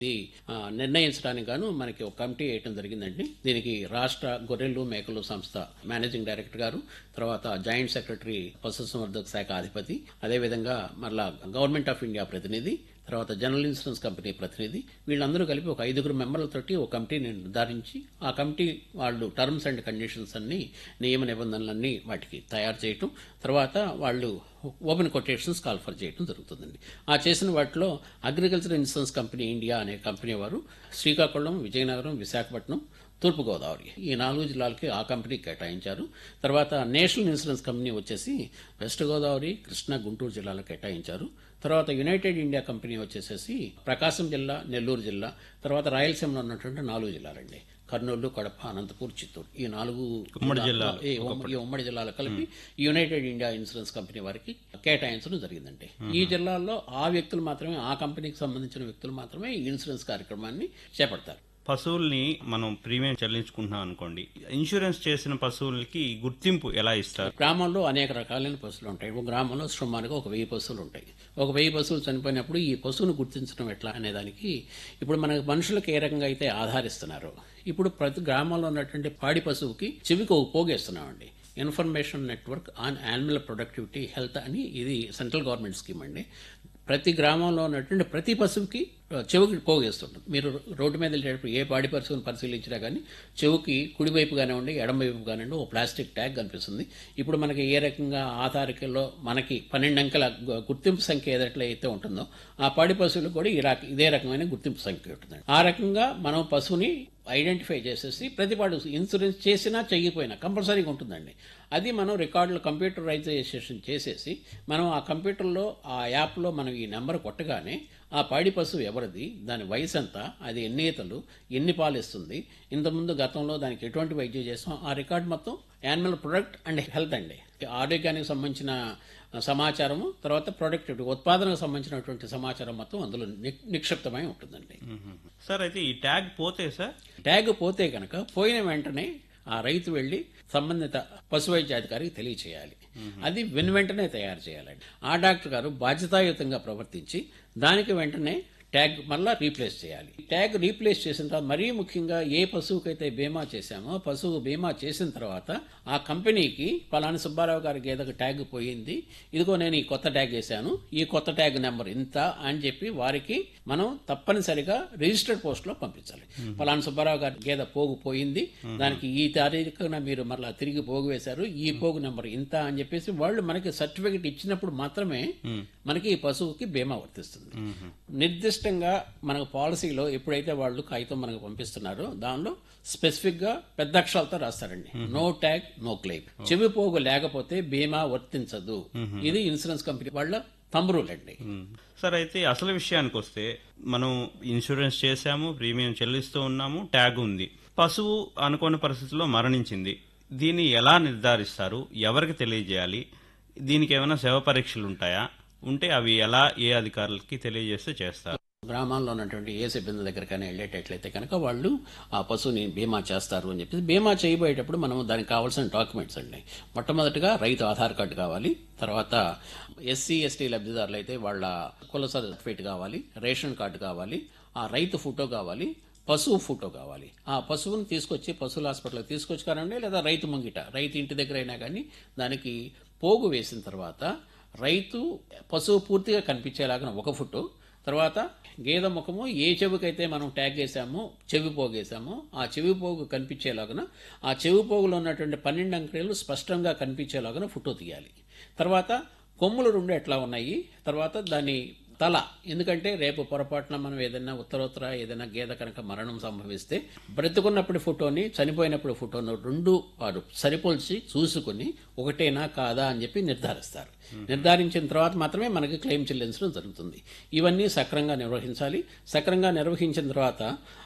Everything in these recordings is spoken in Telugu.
ఇది ఆ, నిర్ణయించడానికి గాను మనకి ఒక కమిటీ వేయటం జరిగిందండి దీనికి రాష్ట్ర గొర్రెలు మేకలు సంస్థ మేనేజింగ్ డైరెక్టర్ గారు తర్వాత జాయింట్ సెక్రటరీ పశుసంవర్ధక శాఖ అధిపతి అదేవిధంగా మరలా గవర్నమెంట్ ఆఫ్ ఇండియా ప్రతినిధి తర్వాత జనరల్ ఇన్సూరెన్స్ కంపెనీ ప్రతినిధి వీళ్ళందరూ కలిపి ఒక ఐదుగురు మెంబర్లతోటి ఒక కమిటీని నిర్ధారించి ఆ కమిటీ వాళ్ళు టర్మ్స్ అండ్ కండిషన్స్ అన్ని నియమ నిబంధనలన్నీ వాటికి తయారు చేయటం తర్వాత వాళ్ళు ఓపెన్ కొటేషన్స్ కాల్ఫర్ చేయడం జరుగుతుందండి ఆ చేసిన వాటిలో అగ్రికల్చర్ ఇన్సూరెన్స్ కంపెనీ ఇండియా అనే కంపెనీ వారు శ్రీకాకుళం విజయనగరం విశాఖపట్నం తూర్పుగోదావరి ఈ నాలుగు జిల్లాలకి ఆ కంపెనీ కేటాయించారు తర్వాత నేషనల్ ఇన్సూరెన్స్ కంపెనీ వచ్చేసి వెస్ట్ గోదావరి కృష్ణా గుంటూరు జిల్లాలకు కేటాయించారు తర్వాత యునైటెడ్ ఇండియా కంపెనీ వచ్చేసేసి ప్రకాశం జిల్లా నెల్లూరు జిల్లా తర్వాత రాయలసీమలో ఉన్నటువంటి నాలుగు జిల్లాలండి కర్నూలు కడప అనంతపూర్ చిత్తూరు ఈ నాలుగు ఉమ్మడి జిల్లాలు. ఈ ఉమ్- ఈ ఉమ్మడి జిల్లాలు కలిపి యునైటెడ్ ఇండియా ఇన్సూరెన్స్ కంపెనీ వారికి కేటాయించడం జరిగిందండి ఈ జిల్లాల్లో ఆ వ్యక్తులు మాత్రమే ఆ కంపెనీకి సంబంధించిన వ్యక్తులు మాత్రమే ఈ ఇన్సూరెన్స్ కార్యక్రమాన్ని చేపడతారు పశువుల్ని మనం ప్రీమియం చెల్లించుకుంటున్నాం అనుకోండి ఇన్సూరెన్స్ చేసిన పశువులకి గుర్తింపు ఎలా ఇస్తారు గ్రామంలో అనేక రకాలైన పశువులు ఉంటాయి ఒక గ్రామంలో సుమారుగా ఒక వెయ్యి పశువులు ఉంటాయి ఒక వెయ్యి పశువులు చనిపోయినప్పుడు ఈ పశువును గుర్తించడం ఎట్లా అనే దానికి ఇప్పుడు మన మనుషులకు ఏ రకంగా అయితే ఆధారిస్తున్నారు ఇప్పుడు ప్రతి గ్రామంలో ఉన్నటువంటి పాడి పశువుకి చెవికి ఒక పోగేస్తున్నామండి information network on animal productivity health అని ఇది సెంట్రల్ గవర్నమెంట్ స్కీమ్ అండి ప్రతి గ్రామంలో ఉన్నటువంటి ప్రతి పశువుకి ఆ, చెవుకి పోగేస్తుంటుంది మీరు రోడ్డు మీద వెళ్ళేటప్పుడు ఏ పాడి పశువుని పరిశీలించినా కానీ చెవుకి కుడివైపు కానివ్వండి ఎడమవైపు కానివ్వండి ఓ ప్లాస్టిక్ ట్యాగ్ కనిపిస్తుంది ఇప్పుడు మనకి ఏ రకంగా ఆధారికల్లో మనకి పన్నెండు అంకెల గు- గుర్తింపు సంఖ్య ఏదైతే ఉంటుందో ఆ పాడి పశువులకు కూడా ఈ రక ఇదే రకమైన గుర్తింపు సంఖ్య ఉంటుంది ఆ రకంగా మనం పశువుని ఐడెంటిఫై చేసేసి ప్రతిపాడు ఇన్సూరెన్స్ చేసినా చెయ్యిపోయినా కంపల్సరీగా ఉంటుందండి అది మనం రికార్డులు కంప్యూటరైజేషన్ చేసేసి మనం ఆ కంప్యూటర్లో ఆ యాప్లో మనం ఈ నెంబర్ కొట్టగానే ఆ పాడి పశువు ఎవరిది దాని వయసు ఎంత అది ఎన్ని ఈతలు ఎన్ని పాలు ఇస్తుంది ఇంతకుముందు గతంలో దానికి ఎటువంటి వైద్యం చేస్తాం ఆ రికార్డ్ మొత్తం యానిమల్ ప్రొడక్ట్ అండ్ హెల్త్ అండి ఆరోగ్యానికి సంబంధించిన సమాచారము తర్వాత ప్రొడక్టివిటీ ఉత్పాదనకు సంబంధించినటువంటి సమాచారం మొత్తం అందులో ని- నిక్షిప్తమై ఉంటుందండి సార్ అయితే ఈ ట్యాగ్ పోతే సార్ ట్యాగ్ పోతే కనుక పోయిన వెంటనే ఆ రైతు వెళ్లి సంబంధిత పశు వైద్యాధికారికి తెలియచేయాలి అది వెను వెంటనే తయారు చేయాలండి ఆ డాక్టర్ గారు బాధ్యతాయుతంగా ప్రవర్తించి దానికి వెంటనే ట్యాగ్ మళ్ళా రీప్లేస్ చేయాలి ట్యాగ్ రీప్లేస్ చేసిన తర్వాత మరీ ముఖ్యంగా ఏ పశువుకైతే బీమా చేశామో పశువు బీమా చేసిన తర్వాత ఆ కంపెనీకి పలాని సుబ్బారావు గారి గేదెకు ట్యాగ్ పోయింది ఇదిగో నేను ఈ కొత్త ట్యాగ్ వేశాను ఈ కొత్త ట్యాగ్ నెంబర్ ఇంత అని చెప్పి వారికి మనం తప్పనిసరిగా రిజిస్టర్డ్ పోస్ట్ లో పంపించాలి పలానా సుబ్బారావు గారి గేదె పోగు పోయింది దానికి ఈ తారీఖున మీరు మరలా తిరిగి పోగు వేశారు ఈ పోగు నెంబర్ ఇంత అని చెప్పేసి వాళ్ళు మనకి సర్టిఫికెట్ ఇచ్చినప్పుడు మాత్రమే మనకి ఈ పశువుకి బీమా వర్తిస్తుంది నిర్దిష్టంగా మనకు పాలసీలో ఎప్పుడైతే వాళ్ళు కాగితం మనకు పంపిస్తున్నారో దానిలో స్పెసిఫిక్ గా పెద్ద అక్షరాలతో రాస్తారండి నో ట్యాగ్ నో క్లెయిమ్ చెవి పోగు లేకపోతే బీమా వర్తించదు ఇది ఇన్సూరెన్స్ కంపెనీ వాళ్ళ తంబురులు అండి మ్మ్. సార్ అయితే అసలు విషయానికి వస్తే మనం ఇన్సూరెన్స్ చేశాము ప్రీమియం చెల్లిస్తూ ఉన్నాము ట్యాగ్ ఉంది పశువు అనుకోని పరిస్థితుల్లో మరణించింది దీన్ని ఎలా నిర్ధారిస్తారు ఎవరికి తెలియజేయాలి దీనికి ఏమైనా శవ పరీక్షలు ఉంటాయా ఉంటే అవి ఎలా ఏ అధికారులకి తెలియజేస్తే చేస్తారు గ్రామాల్లో ఉన్నటువంటి ఏ సిబ్బంది దగ్గరకైనా వెళ్ళేటట్లయితే కనుక వాళ్ళు ఆ పశువుని బీమా చేస్తారు అని చెప్పేసి బీమా చేయబోయేటప్పుడు మనం దానికి కావాల్సిన డాక్యుమెంట్స్ అండి మొట్టమొదటిగా రైతు ఆధార్ కార్డు కావాలి తర్వాత ఎస్సీ ఎస్టీ లబ్ధిదారులు అయితే వాళ్ళ కుల సర్టిఫికేట్ కావాలి రేషన్ కార్డు కావాలి ఆ రైతు ఫోటో కావాలి పశువు ఫోటో కావాలి ఆ పశువుని తీసుకొచ్చి పశువుల హాస్పిటల్కి తీసుకొచ్చి కానండి లేదా రైతు ముంగిట రైతు ఇంటి దగ్గర అయినా కానీ దానికి పోగు వేసిన తర్వాత రైతు పశువు పూర్తిగా కనిపించేలాగా ఒక ఫోటో తర్వాత గేదె ముఖము ఏ చెవికైతే మనం ట్యాగ్ వేసామో చెవి పోగేసామో ఆ చెవి పోగు కనిపించేలాగున ఆ చెవి పోగులో ఉన్నటువంటి పన్నెండు అంకెలు స్పష్టంగా కనిపించేలాగున ఫోటో తీయాలి తర్వాత కొమ్ములు రెండు ఎట్లా ఉన్నాయి తర్వాత దాని తల ఎందుకంటే రేపు పొరపాటున మనం ఏదైనా ఉత్తరోత్తర ఏదైనా గేదె కనుక మరణం సంభవిస్తే బ్రతుకున్నప్పుడు ఫోటోని చనిపోయినప్పుడు ఫోటోను రెండు వారు సరిపోల్చి చూసుకుని ఒకటేనా కాదా అని చెప్పి నిర్ధారిస్తారు నిర్ధారించిన తర్వాత మాత్రమే మనకి క్లెయిమ్ చెల్లించడం జరుగుతుంది ఇవన్నీ సక్రంగా నిర్వహించాలి సక్రంగా నిర్వహించిన తర్వాత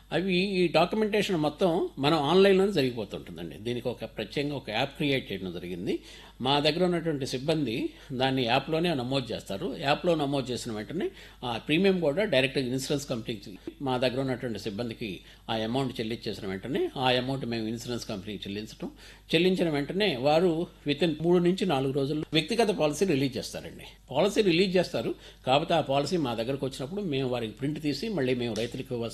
అవి ఈ డాక్యుమెంటేషన్ మొత్తం మనం ఆన్లైన్లోనే జరిగిపోతుంటుందండి దీనికి ఒక ప్రత్యేకంగా ఒక యాప్ క్రియేట్ చేయడం జరిగింది మా దగ్గర ఉన్నటువంటి సిబ్బంది దాన్ని యాప్లోనే నమోదు చేస్తారు యాప్లో నమోదు చేసిన వెంటనే ఆ ప్రీమియం కూడా డైరెక్ట్గా ఇన్సూరెన్స్ కంపెనీకి మా దగ్గర ఉన్నటువంటి సిబ్బందికి ఆ అమౌంట్ చెల్లించేసిన వెంటనే ఆ అమౌంట్ మేము ఇన్సూరెన్స్ కంపెనీకి చెల్లించడం చెల్లించిన వెంటనే వారు విత్ ఇన్ మూడు నుంచి నాలుగు రోజుల్లో వ్యక్తిగత పాలసీ రిలీజ్ చేస్తారండి పాలసీ రిలీజ్ చేస్తారు కాకపోతే ఆ పాలసీ మా దగ్గరకు వచ్చినప్పుడు మేము వారికి ప్రింట్ తీసి మళ్ళీ మేము రైతులకు ఇవ్వాల్సిన